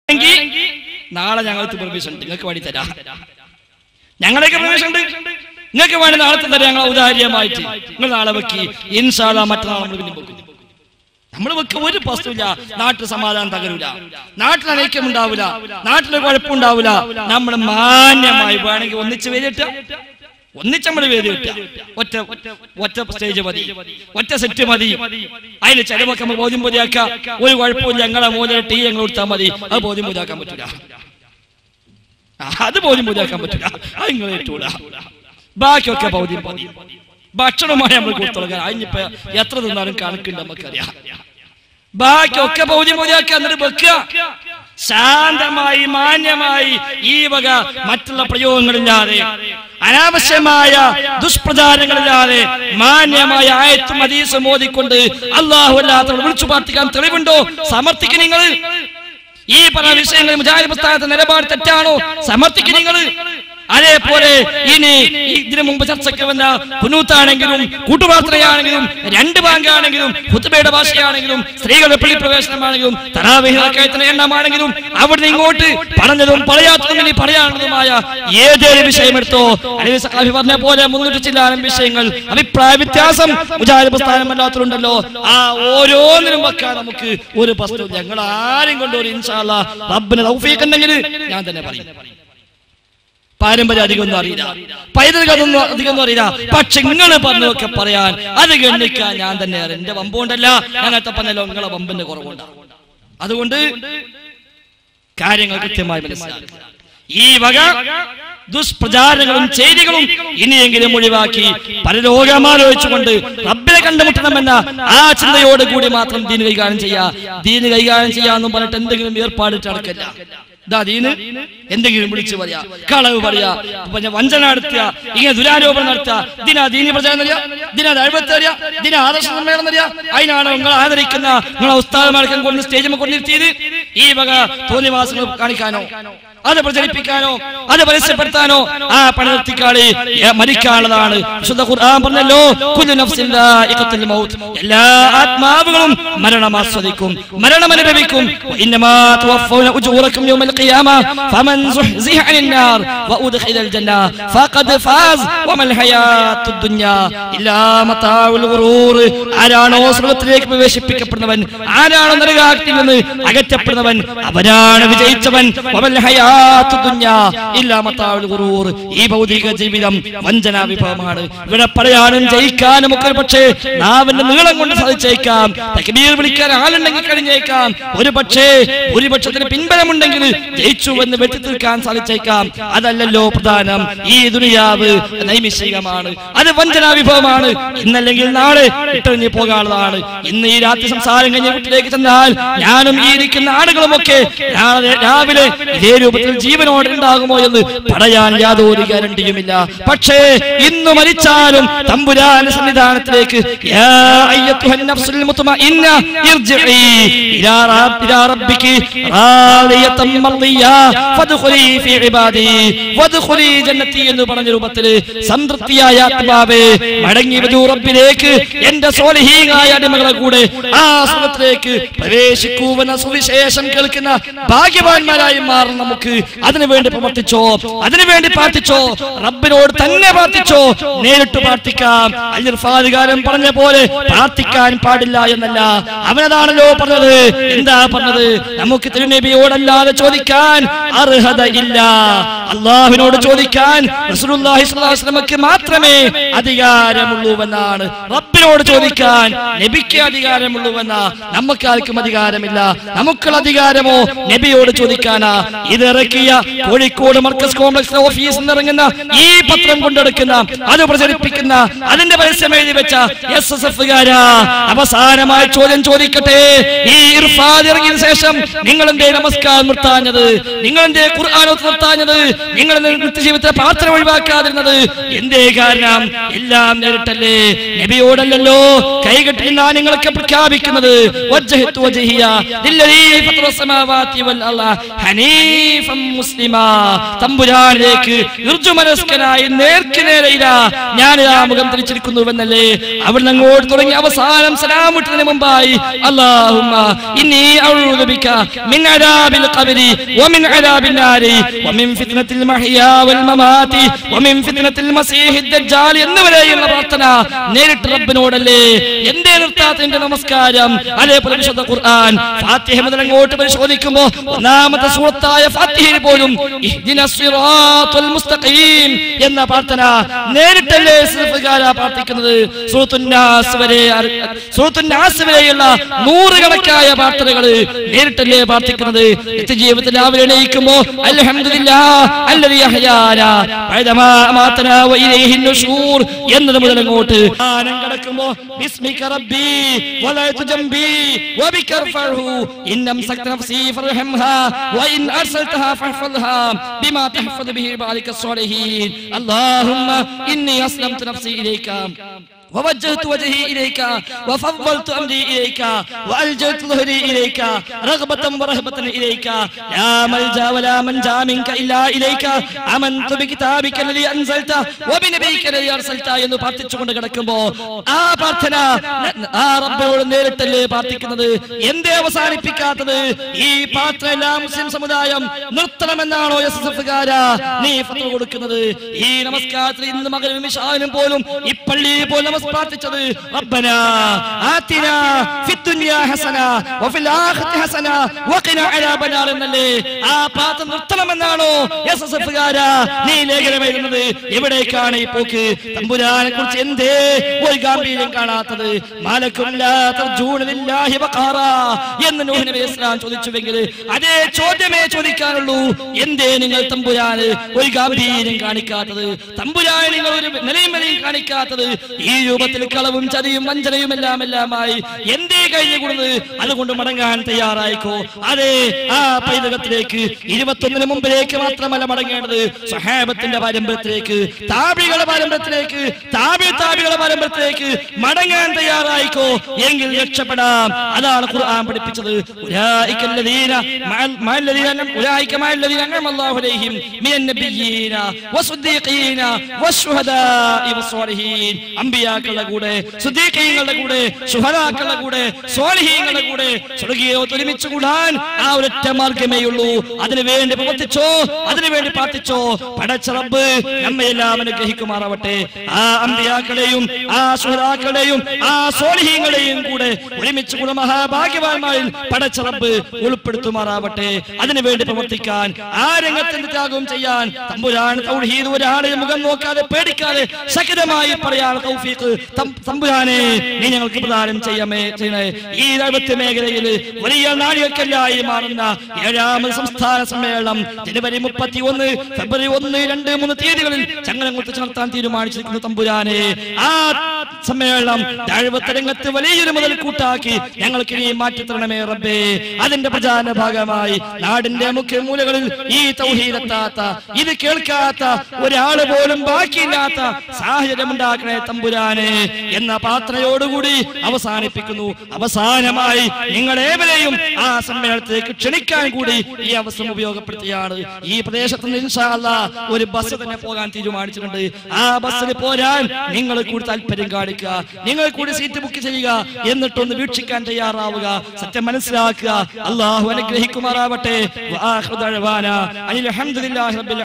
വേണമെങ്കിൽ നാളെ ഞങ്ങൾക്ക് പെർമിഷൻ ഉണ്ട് നിങ്ങൾക്ക് വേണ്ടി തരാം ഞങ്ങളെയൊക്കെ പെർമിഷൻ ഉണ്ട് നിങ്ങൾക്ക് വേണ്ടി നാളെ തരാം ഞങ്ങൾ ഔദാര്യമായിട്ട് നിങ്ങൾ നാളെ വെക്കി ഇൻഷാല്ല മറ്റന്നാൾ നമ്മൾ പിന്നെ വെക്കും നമ്മൾ വെക്ക ഒരു പ്രശ്നമില്ല നാട്ടിൽ സമാധാനം തകരൂല നാട്ടിൽ അനൈക്യം ഉണ്ടാവില്ല നാട്ടിൽ കുഴപ്പമുണ്ടാവില്ല നമ്മൾ മാന്യമായി വേണമെങ്കിൽ ഒന്നിച്ച് വേദിട്ട ഒന്നിച്ച് നമ്മൾ വേദി വിട്ട ഒറ്റ ഒറ്റ സ്റ്റേജ് മതി ഒറ്റ സെറ്റ് മതി അതിന് ചിലവൊക്കെ നമ്മൾ ബോധ്യം ബോധ്യാക്കാം ഒരു കുഴപ്പമില്ല ഞങ്ങളെ മൂല ടീ ഞങ്ങൾ കൊടുത്താൽ മതി അത് ബോധ്യം ബോധ്യാക്കാൻ പറ്റില്ല അത് ബോധ്യം ബോധ്യാക്കാൻ പറ്റില്ല അത് നിങ്ങൾ ഏറ്റൂല ബാക്കിയൊക്കെ ബോധ്യം മതി ഭക്ഷണമായി നമ്മൾ കൊടുത്തുള്ളൂ അതിനിപ്പോ എത്ര തിന്നാലും കണക്കുണ്ട് നമുക്കറിയാം ബാക്കിയൊക്കെ ബോധ്യം ബോധ്യാക്കുക എന്നിട്ട് വെക്കുക ശാന്തമായി മാന്യമായി ഈ വക മറ്റുള്ള പ്രയോഗങ്ങളില്ലാതെ അനാവശ്യമായ ദുഷ്പ്രചാരങ്ങളില്ലാതെ മാന്യമായ ആയത്തും ഹദീസും ഓതിക്കൊണ്ട് അള്ളാഹു അല്ലാത്തവർ വിളിച്ചു പ്രാർത്ഥിക്കാൻ തെളിവുണ്ടോ സമർത്ഥിക്കും നിങ്ങൾ ഈ പറഞ്ഞ വിഷയങ്ങളിൽ മുജാഹിദ് പ്രസ്ഥാനത്തെ നിലപാട് തെറ്റാണോ സമർത്ഥിക്കും നിങ്ങൾ അതേപോലെ ഇനി ഇതിനു മുമ്പ് ചർച്ചയ്ക്ക് വന്ന കുനൂത്താണെങ്കിലും കൂട്ടുപാത്രയാണെങ്കിലും രണ്ട് ബാങ്കാണെങ്കിലും ഹുത്തുബയുടെ ഭാഷയാണെങ്കിലും സ്ത്രീകളുടെ പള്ളി പ്രവേശനമാണെങ്കിലും തറാവിഹിന്റെ എണ്ണമാണെങ്കിലും അവിടുന്ന് ഇങ്ങോട്ട് പറഞ്ഞതും പറയാത്തതും ഇനി പറയാനുള്ളതുമായ ഏതൊരു വിഷയം എടുത്തോ അലവി സഖാഫി പറഞ്ഞ പോലെ മുന്നൂറ്റി ചില്ലാനം വിഷയങ്ങൾ അഭിപ്രായ വ്യത്യാസം മുജാഹിദ് പ്രസ്ഥാനം അല്ലാത്തതുണ്ടല്ലോ ആ ഓരോന്നിനും വെക്കാൻ നമുക്ക് ഒരു പ്രശ്നവും ഞങ്ങൾ ആരും കൊണ്ടുവരും ഇൻഷാല്ല റബ്ബിന് തൗഫീഖ് ഉണ്ടെങ്കിൽ ഞാൻ തന്നെ പറയും പാരമ്പര്യം അധികമൊന്നും അറിയില്ല പൈതൃകം അതൊന്നും അധികമൊന്നും അറിയില്ല പക്ഷെ നിങ്ങൾ പറഞ്ഞതൊക്കെ പറയാൻ അത് ഗണ്ണിക്കാൻ ഞാൻ തന്നെ അറിയാം. എന്റെ വമ്പുകൊണ്ടല്ല ഞങ്ങത്തെ പറഞ്ഞല്ലോ നിങ്ങളെ വമ്പിന്റെ കുറവുണ്ടാവും അതുകൊണ്ട് കാര്യങ്ങൾ കൃത്യമായി മനസ്സിലാക്കുക ഈ വക ദുഷ്പ്രചാരങ്ങളും ചെയ്തികളും ഇനിയെങ്കിലും ഒഴിവാക്കി പരലോകമാലോചിച്ചുകൊണ്ട് റബ്ബിനെ കണ്ടുമുട്ടണമെന്ന ആ ചിന്തയോട് കൂടി മാത്രം ദീന് കൈകാര്യം ചെയ്യാ ദീന് കൈകാര്യം ചെയ്യാന്നും പറഞ്ഞിട്ട് എന്തെങ്കിലും ഏർപ്പാടിട്ട് നടക്കില്ല ഇതാ ദീന് എന്തെങ്കിലും വിളിച്ചു പറയാ കളവ് പറയാ പിന്നെ വഞ്ചന നടത്തുക ഇങ്ങനെ ദുരാരോപണം നടത്തുക ദിനാ ദീനി പ്രചാരണം തരിക ദിനാ അഴിമത്ത് തരിക ദിന ആദർശ സമ്മേളനം തരിക അതിനാണ് നിങ്ങൾ ആദരിക്കുന്ന നിങ്ങളെ ഉസ്താദമാർക്കും കൊണ്ട് സ്റ്റേജിൽ കൊണ്ടിരുത്തിയത് ഈ വക തോന്നിവാസങ്ങൾ കാണിക്കാനോ അത് പ്രചരിപ്പിക്കാനോ അത് പരസ്യപ്പെടുത്താനോ ആ പണി നിർത്തിക്കാളി ഏ, മരിക്കാനുള്ളതാണ് വിശുദ്ധ ഖുർആൻ പറഞ്ഞല്ലോ കുല്ലു നഫ്സിൻ ദാഇഖത്തുൽ മൗത്ത് എല്ലാ ആത്മാവുകളും മരണം ആസ്വദിക്കും മരണം അനുഭവിക്കും ഇന്നമാ തുവഫൗന ഉജൂറക്കും യൗമൽ ഖിയാമ ഫമൻ സുഹ്സിഹ അനിൻ നാർ വഉദ്ഖിലൽ ജന്ന ഫഖദ് ഫാസ് വമൽ ഹയാത്തുദ് ദുനിയ ഇല്ലാ മതാഉൽ ഗുറൂർ ആരാണോ സ്വർഗ്ഗത്തിലേക്ക് പ്രവേശിപ്പിക്കപ്പെടുന്നവൻ ആരാണോ നരകാഗ്നിയിൽ നിന്ന് അകറ്റപ്പെടുന്നവൻ അവനാണ് വിജയിച്ചവൻ വമൽ ഹയാത്തുദ് ദുനിയ ഇല്ലാ മതാഉൽ ഗുറൂർ ഈ ഭൗതിക ജീവിതം വഞ്ചനാ വിഭവമാണ് ഇവിടെ പറയാനും ജയിക്കാനും ഒക്കെ പക്ഷേ നാവിന്റെ നീളം കൊണ്ട് സാധിച്ചേക്കാം തക്ബീർ വിളിക്കാൻ ആളുണ്ടെങ്കിൽ കഴിഞ്ഞേക്കാം ഒരു പക്ഷേ ഭൂരിപക്ഷത്തിന് പിൻബലമുണ്ടെങ്കിൽ ജയിച്ചു എന്ന് വെട്ടിത്തീർക്കാൻ സാധിച്ചേക്കാം അതല്ലല്ലോ പ്രധാനം ഈ ദുനിയാവ് നൈമിഷികമാണ് അത് വഞ്ചനാ വിഭവമാണ് ഇന്നല്ലെങ്കിൽ നാളെ ഇട്ടെറിഞ്ഞ് പോകാനുള്ളതാണ് ഇന്ന് ഈ രാത്രി സംസാരം കഴിഞ്ഞ വീട്ടിലേക്ക് ചെന്നാൽ ഞാനും ഈ ഇരിക്കുന്ന ആളുകളുമൊക്കെ നാളെ രാവിലെ ഇതേ രൂപത്തിൽ ജീവനോടെ ഉണ്ടാകുമോ എന്ന് പറയാൻ യാതൊരു ഗ്യാരണ്ടിയുമില്ല പക്ഷേ ഇന്ന് മരിച്ചാലും തമ്പുരാന്റെ സന്നിധാനത്തിലേക്ക് യാ അയ്യത്തുഹൻ നഫ്സുൽ മുത്മഇന്ന ഇർജിഇ ഇലാ റബ്ബി ഇലാ റബ്ബികി റാദിയതൻ മർദിയ ഫദ്ഖുലി ഫീ ഇബാദി വദ്ഖുലി ജന്നതി എന്ന് പറഞ്ഞ രൂപത്തിൽ സംതൃപ്തിയായ ആത്മാവേ മടങ്ങി വരൂ റബ്ബിലേക്ക് എന്റെ സ്വാലിഹീങ്ങളായ അടിമകളെ കൂടെ ആ സുഖത്തിലേക്ക് പ്രവേശിക്കൂവെന്ന സുവിശേഷം കേൾക്കുന്ന ഭാഗ്യവാന്മാരായി മാറും നമുക്ക് അതിനുവേണ്ടി പ്രവർത്തിച്ചോ അതിനുവേണ്ടി പ്രാർത്ഥിച്ചോ റബ്ബിനോട് തന്നെ പ്രാർത്ഥിച്ചോ നേരിട്ട് പ്രാർത്ഥിക്കാം അല്ലിർഫാധികാരം പറഞ്ഞ പോലെ പ്രാർത്ഥിക്കാൻ പാടില്ല എന്നല്ല അവനതാണല്ലോ പറഞ്ഞത് എന്താ പറഞ്ഞത് നമുക്ക് തിരുനബിയോടല്ലാതെ ചോദിക്കാൻ അർഹത ഇല്ല അള്ളാഹുവിനോട് ചോദിക്കാൻ റസൂലുള്ളാഹി സ്വല്ലല്ലാഹു അലൈഹി വസല്ലമക്ക് മാത്രമേ അധികാരമുള്ളൂവെന്നാണ് റബ്ബിനോട് ചോദിക്കാൻ നബിക്ക് അധികാരമുള്ളൂവെന്ന നമുക്ക് ആർക്കും അധികാരമില്ല നമുക്കുള്ള അധികാരമോ നബിയോട് ചോദിക്കാനാ ഇത് ഇറക്കിയ കോഴിക്കോട് മർക്കസ് കോംപ്ലക്സ് ഓഫീസിൽ നിന്ന് ഇറങ്ങുന്ന ഈ പത്രം കൊണ്ടെടുക്കുന്ന അത് പ്രചരിപ്പിക്കുന്ന അതിന്റെ പരസ്യം എഴുതി വെച്ച എസ് എസ് എഫുകാരാ അവസാനമായി ചോദ്യം ചോദിക്കട്ടെ ഈ ഇർഫാദ് ഇറങ്ങിയ ശേഷം നിങ്ങൾ എന്തേ നമസ്കാരം നിർത്താഞ്ഞത് നിങ്ങൾ എന്തേ ഖുർആാനോത്ത് നിർത്താഞ്ഞത് നിങ്ങൾ നിത്യജീവിതത്തെ പ്രാർത്ഥന ഒഴിവാക്കാതിരുന്നത് എന്തേ കാരണം എല്ലാം നേരിട്ടല്ലേ നബിയോടല്ലല്ലോ കൈകെട്ടി നിന്നാ നിങ്ങളൊക്കെ പ്രഖ്യാപിക്കുന്നത് വജ്ജഹത്തു വജ്ഹിയ ലില്ലദീ ഫത്തറ السماوات والأرض حنيفا ഹനീഫം മുസ്ലിമാ തമ്പുരാനിലേക്ക് ഋജുമനസ്കനായി നേർക്ക് നേരെയില്ല ഞാൻ ആ മുഖം തിരിച്ചിരിക്കുന്നുവെന്നല്ലേ അവിടെ അങ്ങോട്ട് തുടങ്ങി അവസാനം സലാം വിട്ടതിന് മുമ്പായി അല്ലാഹുമ്മ ഇന്നി അഊദു ബിക മിൻ അദാബിൽ ഖബരി വമിൻ അദാബിൻ നാരി വമിൻ ഫിത്നത്തിൽ മഹ്യാ വൽ മമാതി വമിൻ ഫിത്നത്തിൽ മസീഹിദ് ദജ്ജാൽ എന്നിവരെയുള്ള പ്രാർത്ഥന നേരിട്ട് റബ്ബിനോടല്ലേ എന്തേ നിർത്താത്തതിന്റെ നമസ്കാരം അതേപോലെ വിശുദ്ധ ഖുർആൻ ഫാത്തിഹ മുതൽ അങ്ങോട്ട് പരിശോധിക്കുമ്പോ ഒന്നാമത്തെ സൂറത്തായ ഫാത്തിഹയിൽ പോലും ഇഹ്ദിനസ് സിറാത്തുൽ മുസ്തഖീം എന്ന പ്രാർത്ഥന നേരിട്ടല്ലേ സിഫുകാര പ്രാർത്ഥിക്കുന്നത് സൂറത്തുൻ നാസ് വരെ അറി- സൂറത്തുൻ നാസ് വരെയുള്ള നൂറുകണക്കായ പ്രാർത്ഥനകൾ നേരിട്ടല്ലേ പ്രാർത്ഥിക്കുന്നത് നിത്യജീവിതത്തിൽ രാവിലെ എണീക്കുമ്പോ അൽഹംദുലില്ലാ അല്ലദീ അഹ്യാനാ ബഅദമാ അമാതനാ വഇലൈഹി നുശൂർ എന്നത് മുതൽ അങ്ങോട്ട് ആനം കിടക്കുമ്പോ ബിസ്മിക റബ്ബി വലഅതു ജംബി വബിക റഫഉ ഇൻ അംസക്ത നഫ്സി ഫർഹംഹാ വഇൻ അർസൽതഹാ ഫഹ്ഫظها بما تحفظ به عبادك الصالحين اللهم إني أسلمت نفسي إليك ووجهت وجهي إليك وفضلت أمري إليك وألجأت ظهري إليك رغبة ورهبة إليك لا ملجأ ولا منجا منك إلا إليك آمنت بكتابك الذي أنزلت وبنبيك الذي أرسلت എന്ന് പ്രാർത്ഥിച്ചുകൊണ്ട് കിടക്കുമ്പോ ആ പ്രാർത്ഥന ആ റബ്ബിനോട് നേരിട്ടല്ലേ പ്രാർത്ഥിക്കുന്നത് എന്തേ അവസാനിപ്പിക്കാത്തത് ഈ പ്രാർത്ഥന എല്ലാ മുസ്ലിം സമുദായം നിർത്തണമെന്നാണോ എസ് എസ് എഫുകാര നീ ഫത്വ കൊടുക്കുന്നത് ഈ നമസ്കാരത്തിൽ ഇന്ന് മകനും വിശാലും പോലും ഈ പള്ളിയിൽ പോലും നമസ് പ്രാർത്ഥിച്ചത് റബ്ബന ആതിന ഫിദ്ദുനിയ ഹസന വഫിൽ ആഖിറതി ഹസന വഖിന അദാബനാർ എന്നല്ലേ ആ പ്രാർത്ഥന നിർത്തണമെന്നാണോ എസ് എസ് എഫുകാര നീ ലേഖനം എഴുതുന്നത് എവിടേക്കാണ് ഈ പോക്ക് തമ്പുരാനെ കുറിച്ച് എന്തേ ഒരു ഗാംഭീര്യം കാണാത്തത് മാലക്കും ലാ തർജൂന ലില്ലാഹി വഖാറ എന്ന് നൂഹ് നബി ഇസ്ലാം ചോദിച്ചുവെങ്കിൽ അതേ ചോദ്യമേ ചോദിക്കാനുള്ളൂ എന്തേ നിങ്ങൾ തമ്പുരാന് ഒരു ഗാംഭീര്യം കാണിക്കാത്തത് തമ്പുരാൻ നിങ്ങൾ ഒരു നിലയും വിലയും കാണിക്കാത്തത് ഈ രൂപത്തിൽ കളവും ചതിയും വഞ്ചനയും എല്ലാം എല്ലാമായി എന്തേ കഴിഞ്ഞുകൂടുന്നത് അതുകൊണ്ട് മടങ്ങാൻ തയ്യാറായിക്കോ അതെ ആ പൈതകത്തിലേക്ക് ഇരുപത്തൊന്നിന് മുമ്പിലേക്ക് മാത്രമല്ല മടങ്ങേണ്ടത് സഹാബത്തിന്റെ പാരമ്പര്യത്തിലേക്ക് താപികളുടെ പാരമ്പര്യത്തിലേക്ക് താപി താപികളുടെ പാരമ്പര്യത്തിലേക്ക് മടങ്ങാൻ തയ്യാറായിക്കോ എങ്കിൽ രക്ഷപ്പെടാം അതാണ് ഖുർആൻ പഠിപ്പിച്ചത് ഉലൈക الذين مع مع الذين أنعم- أولئك مع الذين أنعم الله عليهم من النبيين والصديقين والشهداء والصالحين അമ്പിയാക്കളുടെ കൂടെ സുദ്ദീഖീങ്ങളുടെ കൂടെ ശുഹദാക്കളുടെ കൂടെ സ്വാലിഹീങ്ങളുടെ കൂടെ സ്വർഗീയത്ത് ഒരുമിച്ച് കൂടാൻ ആ ഒരൊറ്റ മാർഗമേ ഉള്ളൂ അതിനു വേണ്ടി പ്രവർത്തിച്ചോ അതിനു വേണ്ടി പ്രാർത്ഥിച്ചോ പടച്ച റബ്ബ് നമ്മയെല്ലാം അനുഗ്രഹിക്കുമാറാവട്ടെ ആ അമ്പിയാക്കളെയും ആ സുഹദാക്കളെയും ആ സ്വാലിഹീങ്ങളെയും കൂടെ ഒരുമിച്ച് കൂടെ മഹാഭാഗ്യവാന്മാരിൽ പടച്ച റബ്ബ് ഉൾപ്പെടുത്തുമാറാവട്ടെ അതിനു വേണ്ടി പ്രവർത്തിക്കാൻ ആ രംഗത്തിന്റെ ത്യാഗവും ചെയ്യാൻ തമ്പുരാൻ തൗഹീദ് ഒരാളെ മുഖം നോക്കാതെ പേടിക്കാതെ ശക്തമായി പറയാൻ തൗഫീഖ് തം- തമ്പുരാനെ നീ ഞങ്ങൾക്ക് പ്രദാനം ചെയ്യാമേ ചെയ്യണേ ഈ ദൈവത്വ മേഖലയിൽ വലിയ നാഴികക്കല്ലായി മാറുന്ന ഏഴാമത് സംസ്ഥാന സമ്മേളനം ജനുവരി മുപ്പത്തി ഒന്ന് ഫെബ്രുവരി ഒന്ന് രണ്ട് മൂന്ന് തീയതികളിൽ ചങ്ങനംകുത്ത് നടത്താൻ തീരുമാനിച്ചിരിക്കുന്നു തമ്പുരാനെ ആ സമ്മേളനം ദൈവത്വ രംഗത്ത് വലിയൊരു മുതൽ കൂട്ടാക്കി ഞങ്ങൾക്ക് ഇനി മാറ്റി തരണമേ റബ്ബേ അതിന്റെ പ്രചാരണ ഭാഗമായി നാടിന്റെ മുഖ്യ മൂലകളിൽ ഈ തൗഹീദെത്താത്ത ഇത് കേൾക്കാത്ത ഒരാള് പോലും ബാക്കിയില്ലാത്ത സാഹചര്യം ഉണ്ടാക്കണേ തമ്പുരാനെ എന്ന പ്രാർത്ഥനയോടുകൂടി അവസാനിപ്പിക്കുന്നു അവസാനമായി നിങ്ങളേവരെയും ആ സമ്മേളനത്തിലേക്ക് ക്ഷണിക്കാൻ കൂടി ഈ അവസരം ഉപയോഗപ്പെടുത്തിയാണ് ഈ പ്രദേശത്ത് നിന്ന് ഇൻഷാ അല്ലാ ഒരു ബസ് തന്നെ പോകാൻ തീരുമാനിച്ചിട്ടുണ്ട് ആ ബസ്സിൽ പോരാൻ നിങ്ങൾ കൂടി താല്പര്യം കാണിക്കുക നിങ്ങൾ കൂടി സീറ്റ് ബുക്ക് ചെയ്യുക എന്നിട്ടൊന്ന് വീക്ഷിക്കാൻ തയ്യാറാവുക സത്യം മനസ്സിലാക്കുക അള്ളാഹു അനുഗ്രഹിക്കുമാറാവട്ടെ വആഖിറു ദഅവാന അനിൽ ഹംദുലില്ലാഹി റബ്ബിൽ